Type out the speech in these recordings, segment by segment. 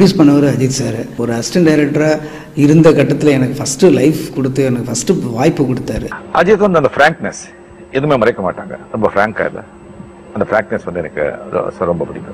Introduce பண்ணவர் Ajith sir ஒரு assistant டைரக்டராக இருந்த கட்டத்தில் எனக்கு ஃபஸ்ட்டு லைஃப் கொடுத்து எனக்கு ஃபஸ்ட்டு வாய்ப்பு கொடுத்தாரு அஜித் வந்து அந்த ஃப்ராங்க்னஸ் எதுவுமே மறைக்க மாட்டாங்க ரொம்ப ஃப்ராங்கா இல்லை அந்த ஃப்ராங்க்னஸ் வந்து எனக்கு ரொ- ரொம்ப பிடிக்கும்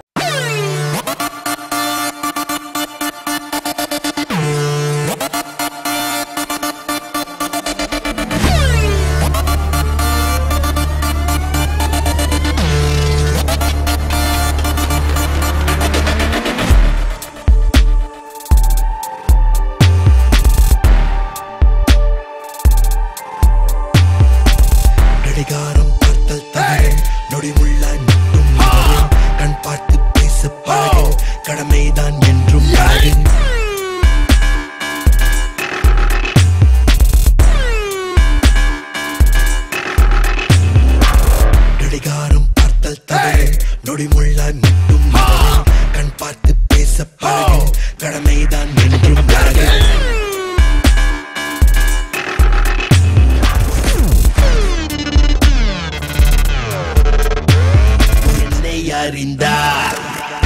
கடிகாரம் பார்த்தல் தவறு நொடி உள்ளாய் மட்டும் மாறு. கண் பார்த்து பேச பழகு கடமைதான் என்றும் அழகு கடிகாரம் பார்த்தல் தவறு நொடி முள்ளாய் மட்டும் மாறு. கண் பார்த்து பேச பழகு கடமைதான் என்றும் அழகு என்னை அறிந்தார்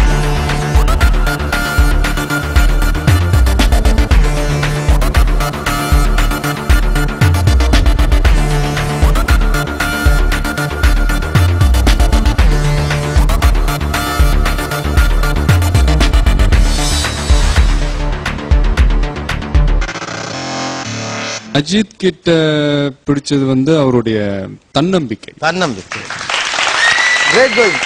அஜித் கிட்ட பிடிச்சது வந்து அவருடைய தன்னம்பிக்கை தன்னம்பிக்கை கிரேட் கோயிங்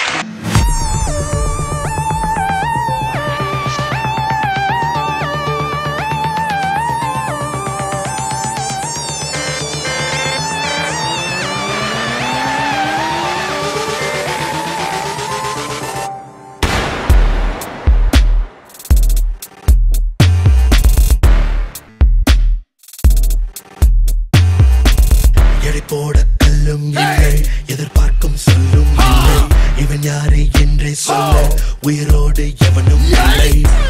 எடை போட கல்லும் இல்லை எதிர்பார்க்கும் சொல்லும் இல்லை இவன் யாரு என்றே சொல்ல உயிரோடு எவனும் இல்லை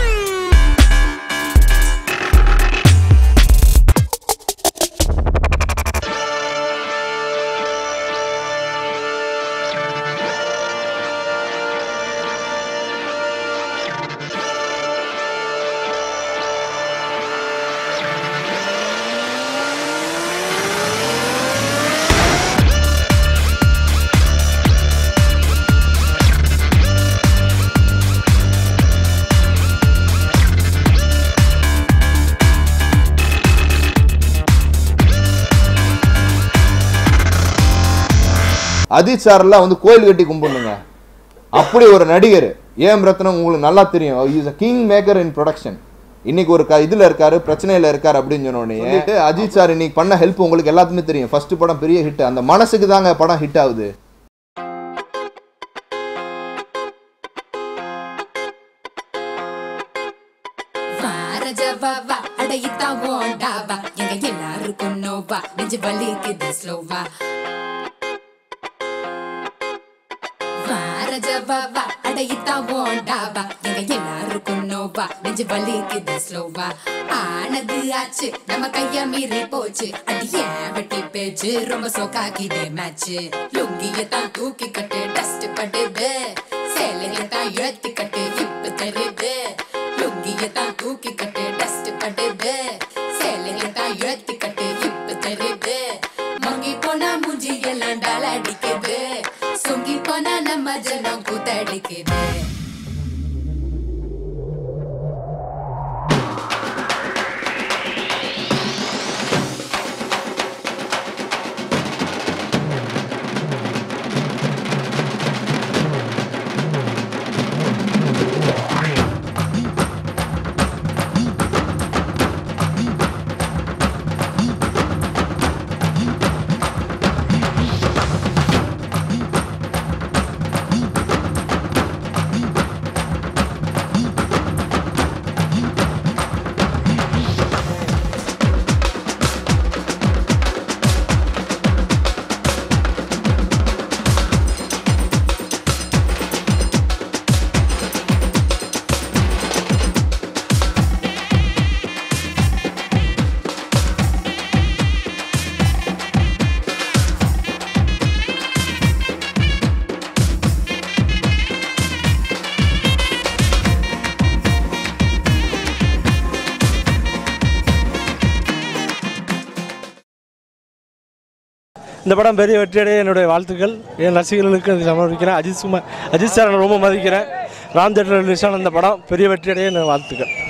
அஜித் சார்லாம் வந்து கோயில் கட்டி கும்பிடணுங்க அப்படி ஒரு நடிகர் ஏம் ரத்னம் உங்களுக்கு நல்லா தெரியும் is a king maker in production இன்னைக்கு ஒரு க இதுல இருக்காரு பிரச்சனையில இருக்காரு அப்படின்னு சொன்ன உடனே சொல்லிட்டு அஜித் சார் இன்னைக்கு பண்ண ஹெல்ப் உங்களுக்கு எல்லாத்துக்குமே தெரியும் ஃபர்ஸ்ட் படம் பெரிய ஹிட் அந்த மனசுக்கு தாங்க படம் ஹிட் ஆகுது வாரஜவாவா அடையித்தா ஓண்டாவா எங்க எல்லாருக்கும் நோவா நெஞ்சு வலிக்குது ஸ்லோவா வாரஜவாவா அடையித்தா ஓண்டாவா எங்க எல்லாருக்கும் நோவா நெஞ்சு வலிக்குது ஸ்லோவா ஆனது ஆச்சு நம்ம கைய மீறி போச்சு அடிய வெட்டி பேச்சு ரொம்ப சோக்காக்கிதே மேட்ச் லுங்கிய தான் தூக்கி கட்டு டஸ்ட் படுது சேலைய தான் இழத்தி கட்டு இப்ப தெரியுது லுங்கிய தான் தூக்கி கட்டு டஸ்ட் படுது சேலைய தான் இழத்தி கட்டு இப்ப தெரியுது மங்கி போனா மூஞ்சி எல்லாம் டால அடிக்குது சொங்கி போனா நம்ம ஜனம் கூத்தடிக்குது இந்த படம் பெரிய வெற்றியடைய என்னுடைய வாழ்த்துக்கள் என் ரசிகர்களுக்கு அதை சமர்ப்பிக்கிறேன் அஜித் சுமார் அஜித் சார் நான் ரொம்ப மதிக்கிறேன் ராம் தேட்டர் ரிலீஸ் ஆன இந்த படம் பெரிய வெற்றியடைய என்னோட வாழ்த்துக்கள்